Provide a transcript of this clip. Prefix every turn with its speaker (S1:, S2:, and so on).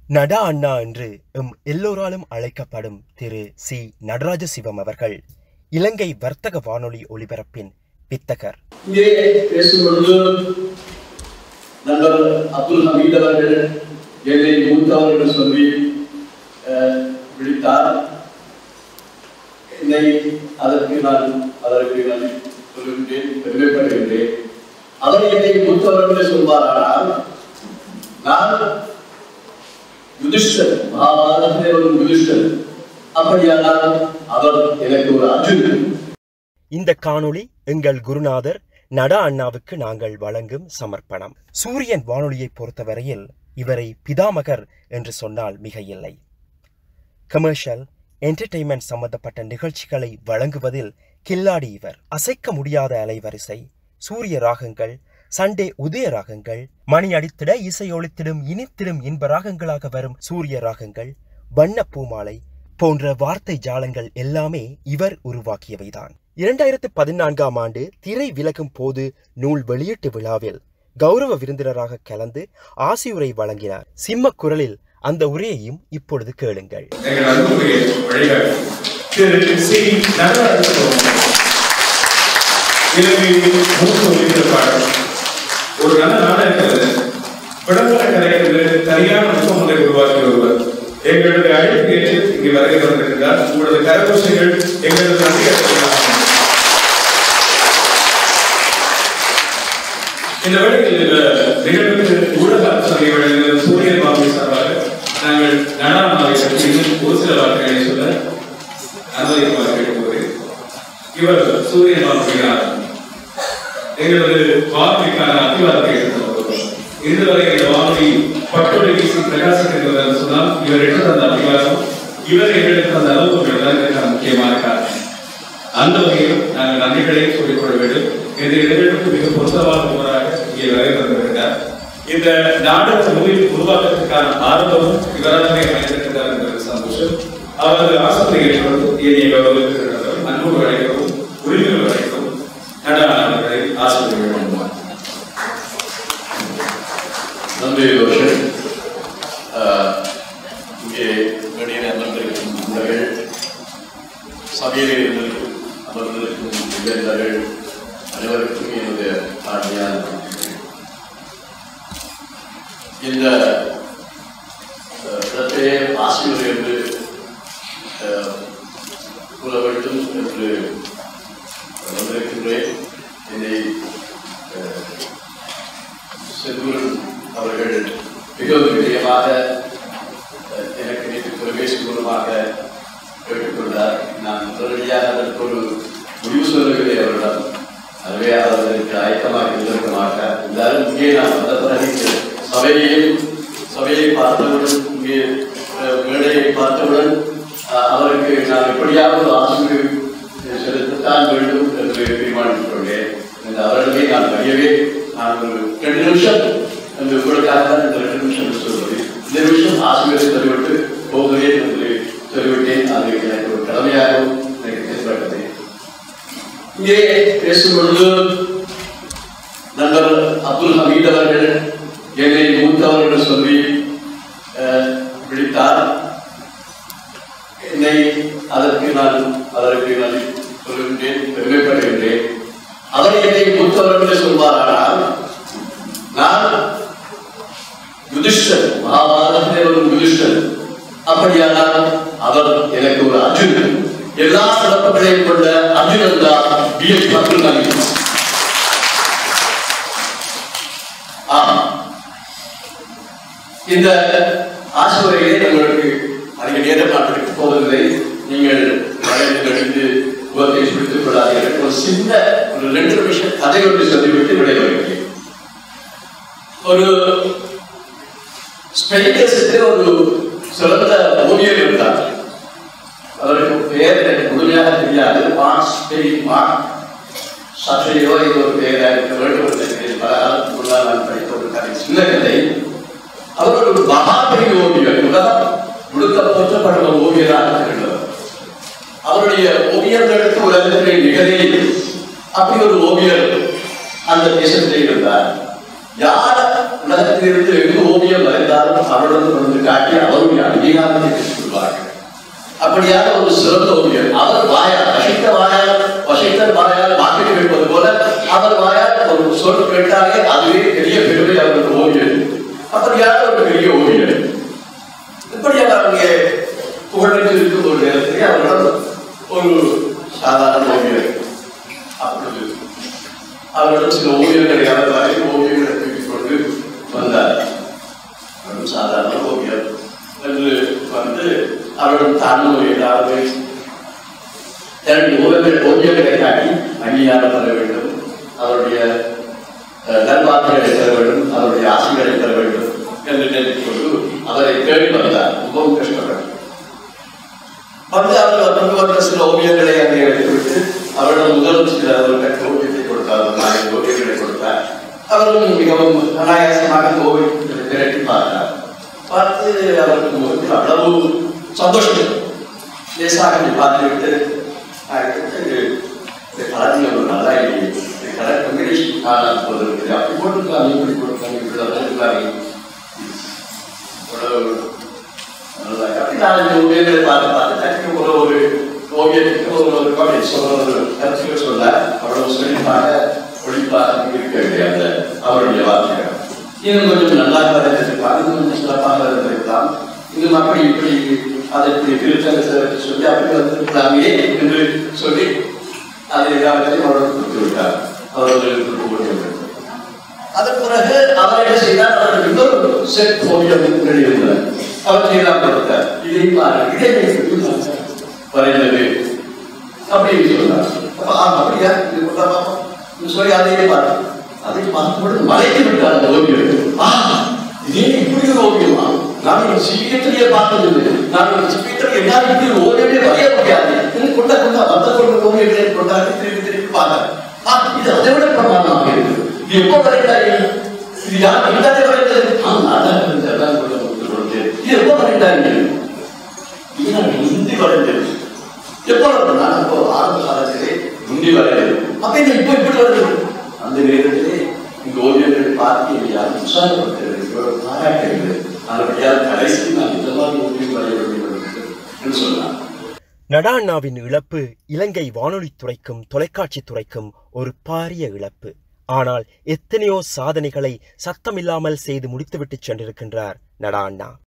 S1: நடா அண்ணா என்று எம் எல்லோராலும் அழைக்கப்படும் திரு சி நடராஜ சிவம் அவர்கள் இலங்கை வர்த்தக வானொலி ஒலிபரப்பின் வித்தகர்
S2: இங்கே பேசும் பொழுது நண்பர் அப்துல் ஹமீத் அவர்கள் என்னை மூத்தவர்கள் சொல்லி அஹ், விழித்தார் என்னை அதற்கு நான் அதற்கு நான் சொல்லுகின்றேன் பெருமைப்படுகின்றேன் அவர் என்னை மூத்தவர்கள் சொல்வாரானால் நான் யுதிஷ்டர் மகாபாரதத்திலே ஒரு யுதிஷ்டர் அப்படியானால் அவர் எனக்கு ஒரு அர்ஜுனன்
S1: இந்த காணொளி எங்கள் குருநாதர் நடா அண்ணாவுக்கு நாங்கள் வழங்கும் சமர்ப்பணம் சூரியன் வானொலியை பொறுத்தவரையில் இவரை பிதாமகர் என்று சொன்னால் மிக இல்லை கமர்ஷியல் என்டர்டெயின்மெண்ட் சம்பந்தப்பட்ட நிகழ்ச்சிகளை வழங்குவதில் கில்லாடி இவர் அசைக்க முடியாத அலைவரிசை சூரிய ராகங்கள் சண்டே உதய ராகங்கள் மணி அடித்திட இசை ஒளித்திடும் இனித்திடும் இன்ப ராகங்களாக வரும் சூரிய ராகங்கள் வண்ண பூமாலை போன்ற வார்த்தை ஜாலங்கள் எல்லாமே இவர் உருவாக்கியவைதான் இரண்டாயிரத்து பதினான்காம் ஆண்டு திரை விலகும் போது நூல் வெளியீட்டு விழாவில் கௌரவ விருந்தினராக கலந்து ஆசியுரை வழங்கினார் சிம்ம குரலில் அந்த உரையையும் இப்பொழுது கேளுங்கள்
S3: எங்கள் அன்புக்குரிய வழிகாட்டி திரு சி நடராஜன் இலங்கை மூத்த ஒலிபரப்பாளர் ஒரு நல்ல நாடகத்தில் விளம்பர கலைக்கு சரியான நுட்பமுறை உருவாக்கி ஒருவர் எங்களுடைய அழைப்பு ஏற்று இங்கே வருகை வந்திருக்கிறார் உங்களது கரகோஷங்கள் எங்களது நன்றி இந்த வேளையில் இந்த நிகழ்வுக்கு ஊடக சபை வழங்குகிற சூரியன் பாபு சார்பாக நாங்கள் நாடாளுமன்ற பற்றி இன்னும் ஒரு சில வார்த்தைகளை சொல்ல அனுமதிக்குமாறு கேட்டுக்கொள்கிறேன் இவர் சூரியன் பாபுகிறார் எங்களது வானொலிக்கான அத்திவாரத்தை எடுத்துக்கொள்கிறோம் இதுவரை இந்த வானொலி பட்டொலி வீசி பிரகாசிக்கிறது என்று சொன்னால் இவர் எடுத்து தந்த அத்திவாரம் இவர் எங்களுக்கு தந்த அளவுகள் தான் இதற்கான முக்கியமான காரணம் அந்த வகையில் நாங்கள் நன்றிகளை சொல்லிக் கொள்ள வேண்டும் இந்த நிகழ்வுக்கு மிக பொருத்தமான ஒருவராக இங்கே வரை வந்திருக்கிறார் இந்த நாடக நூலின் உருவாக்கத்திற்கான ஆரம்பமும் இவராகவே அமைந்திருக்கிறார் என்பது சந்தோஷம் அவரது ஆசிரியை ஏற்படுத்தும் இனிய கௌரவித்திருக்கிறது அன்போடு அழைக்கவும் உரிமையோடு அழைக்கவும் நடானவர்களை ஆசிரியர்கள் வேண்டுமாறு
S2: நன்றி ரோஷன் ஆஹ், இங்கே வெளியில் அமர்ந்திருக்கும் நண்பர்கள் சபையில் இருந்திருக்கும் அமர்ந்திருக்கும் இளைஞர்கள் அனைவருக்கும் என்னுடைய தாழ்மையான நன்றிகள். இந்த ஆஹ், இடத்திலே ஆசிரியர் என்று ஆஹ், கூற வேண்டும் என்று வந்திருக்கின்றேன் என்னை ஆஹ், செந்தூரன் அவர்கள் மிகவும் பிரியமாக அஹ், எனக்கு நேற்று தொலைபேசி மூலமாக கேட்டுக்கொண்டார் நான் உடனடியாக அதற்கு ஒரு முடிவு சொல்லவில்லை அவரிடம் அதுவே அவர் அதற்கு ஆயத்தமாக இருந்திருக்க மாட்டார் இருந்தாலும் இங்கே நான் வந்த பிறகு இந்த சபையையும் சபையை பார்த்தவுடன் இங்கே அஹ், மேடையை பார்த்தவுடன் அஹ், அவருக்கு நான் எப்படியாவது ஆசிரியர் செலுத்தத்தான் வேண்டும் என்று தீர்மானித்துக் கொண்டேன் இந்த அவர்களை நான் அறியவே நான் ஒரு ரெண்டு நிமிஷம் அந்த உங்களுக்காக தான் இந்த ரெண்டு நிமிஷம் சொல்வது இந்த நிமிஷம் ஆசிரியரை சொல்லிவிட்டு போகிறேன் என்று சொல்லிவிட்டேன் அது எனக்கு ஒரு கடமையாகவும் எனக்கு ஏற்பட்டது இங்கே பேசும் பொழுது நண்பர் அப்துல் ஹமீத் அவர்கள் என்னை மூத்தவர்கள் சொல்லி அஹ், விழித்தார் என்னை அதற்கு நான் அதற்கு நான் சொல்லுகின்றேன் பெருமைப்படுகின்றேன் அவர் என்னை மூத்தவர்கள் சொல்வாரானால் நான் யுதிஷ்டர் மகாபாரதத்திலே ஒரு யுதிஷ்டர் அப்படியானால் அவர் எனக்கு ஒரு அர்ஜுனன் எல்லா சிறப்புகளையும் கொண்ட அர்ஜுனன் தான் பி எச் அப்துல் ஹமீத் ஆம் இந்த ஆசிரியரை உங்களுக்கு அதிக நேரம் நான் எடுக்க போவதில்லை நீங்கள் வயதில் கழித்து உபத்தை சுழித்துக் கொள்ளாதீர்கள் ஒரு சின்ன ஒரு ரெண்டு நிமிஷம் கதை ஒன்று சொல்லிவிட்டு விடைபெறுகிறேன் ஒரு ஸ்பெயின் தேசத்திலே ஒரு சிறந்த ஓவியர் இருந்தார் அவருக்கு பெயர் எனக்கு முழுமையாக தெரியாது மார்க்ஸ் பெரிய மார்க் சற்றையோ இது ஒரு பெயராக இருக்க வேண்டும் என்று நினைக்கிறேன். பல காலத்துக்கு முன்னால் நான் படித்த ஒரு கதை சின்ன கதை அவர் ஒரு மகாபெரிய ஓவியர் உலகம் முழுக்க போற்றப்படுற ஓவியராக இருந்தவர் அவருடைய ஓவியர்களுக்கு உலகத்திலே நிகழே அப்படி ஒரு ஓவியர் அந்த தேசத்திலே இருந்தார் யார் உலகத்திலிருந்து எங்கு ஓவியம் வரைந்தாலும் அவரிடம் கொண்டு காட்டி அவருடைய அங்கீகாரத்தை பெற்றுக் கொள்வார்கள் அப்படியான ஒரு சிறந்த ஓவியர் அவர் வாயால் வசித்த வாயால் வசித்தர் வாயால் வாக்கு கேட்பது போல அவர் வாயால் ஒரு சொல் கேட்டாலே அதுவே பெரிய பெருமை அவருக்கு ஓவியர் அப்படியான ஒரு பெரிய ஓவியர் இப்படியாக அங்கே புகழ்ந்து இருக்கும் ஒரு நேரத்திலே அவரிடம் ஒரு சாதாரண ஓவியர் அப்பொழுது அவரிடம் சில ஓவியர்களை அவர் வரைந்து ஓவியங்களை தூக்கிக் கொண்டு வந்தார் அவரும் சாதாரண ஓவியர் என்று வந்து அவரிடம் தானும் ஏதாவது தன்னுடைய ஓவியர்கள் ஓவியர்களை காட்டி அங்கீகாரம் பெற வேண்டும் அவருடைய அஹ், நல்வாக்குகளை பெற வேண்டும் அவருடைய ஆசைகளை பெற வேண்டும் என்று நினைத்துக் கொண்டு அவரை தேடி வந்தார் மிகவும் கஷ்டப்பட்டார் வந்து அவர் கொண்டு வந்த சில ஓவியங்களை அங்கே எடுத்துவிட்டு அவரிடம் முதல் சில ஒரு கட்டு ஓவியத்தை கொடுத்தார் ஒரு நான்கு ஓவியங்களை கொடுத்தார் அவரும் மிகவும் அனாயாசமாக அந்த ஓவியத்தை திரட்டி பார்த்தார் பார்த்து அவருக்கு முகத்தில் அவ்வளவு சந்தோஷம் லேசாக அப்படி பார்த்துவிட்டு இந்த கலர் ஒரு நல்லா இல்லை இந்த கலர் கம்பினேஷன் காணாது போது இருக்குது அப்படி போட்டுக்கலாம் இப்படி போட்டுக்கலாம் இப்படி அதெல்லாம் அவ்வளவு அப்படி நான் இந்த ஓவியங்களை பார்த்து பார்த்து டக்குனு ஒரு ஒரு ஓவியத்துக்கு ஒரு ஒரு கமெண்ட் சொல்ல ஒரு கருத்துக்கள் சொல்ல அவ்வளவு சுழிப்பாக ஒளிப்பாக இருக்க அந்த அவருடைய வார்த்தைகள் இன்னும் கொஞ்சம் நல்லா இருந்திருக்கலாம் இன்னும் கொஞ்சம் சிறப்பாக இருந்திருக்கலாம் இன்னும் அப்படி இப்படி அதை இப்படி திருத்தங்க சொல்லி அப்படி வந்திருக்கலாமே என்று சொல்லி அதை எல்லாத்தையும் அவர்களுக்கு கொடுத்து விட்டார் அவர்களுக்கு கொடுத்து விட்டார் அதன் பிறகு அவர் என்ன செய்தார் அவருக்கு இன்னொரு செட் ஓவியம் எழுதியிருந்தார் அவற்றை எல்லாம் கொடுத்தார் இதை பாரு இதை வைத்து வரைந்தது அப்படின்னு சொன்னார் அப்ப ஆமா அப்படியா இது கொடுத்தா பாப்போம் நீ சொல்லி அதையே பாரு அதை பார்க்கும்போது மலைத்து விட்டார் அந்த ஓவியம் ஆ இதே இப்படி ஒரு ஓவியமா நான் ஒரு சீக்கிரத்திலேயே பார்த்தது நான் ஒரு சீக்கிரத்தில் எல்லாரும் இப்படி ஒரு ஓவியமே வரைய முடியாது இது கொண்டா கொண்டா வந்த கொண்ட ஓவியங்களை கொண்டாடி திருப்பி திருப்பி பார்த்தார் ஆ இது அதை விட பிரமாணமாக இருக்குது இது எப்போ வரைந்தார்கள் இது யார் நீதானே வரைந்தது ஆ நான் தான் வரைந்தேன் அதான் கொண்டு வந்து கொடுத்தேன். இது எப்போ வரைந்தார்கள் இது நான் முந்தி வரைந்தது எப்போ வரைந்தேன் நான் அப்போ ஆரம்ப காலத்திலே முந்தி வரைந்தது அப்ப இது இப்போ இப்படி வருது அந்த நேரத்திலே இந்த ஓவியங்களை பார்த்து என்னை யாரும் உற்சாகப்படுத்துகிறது இவ்வளவு பாராட்டுகிறது அதனுடைய கடைசி நான் இந்த மாதிரி ஓவியம் வரைய வேண்டும் என்று சொன்னார்
S1: நடா அண்ணாவின் இழப்பு இலங்கை வானொலித் துறைக்கும் தொலைக்காட்சித் துறைக்கும் ஒரு பாரிய இழப்பு ஆனால் எத்தனையோ சாதனைகளை சத்தமில்லாமல் செய்து முடித்துவிட்டு சென்றிருக்கின்றார் நடா அண்ணா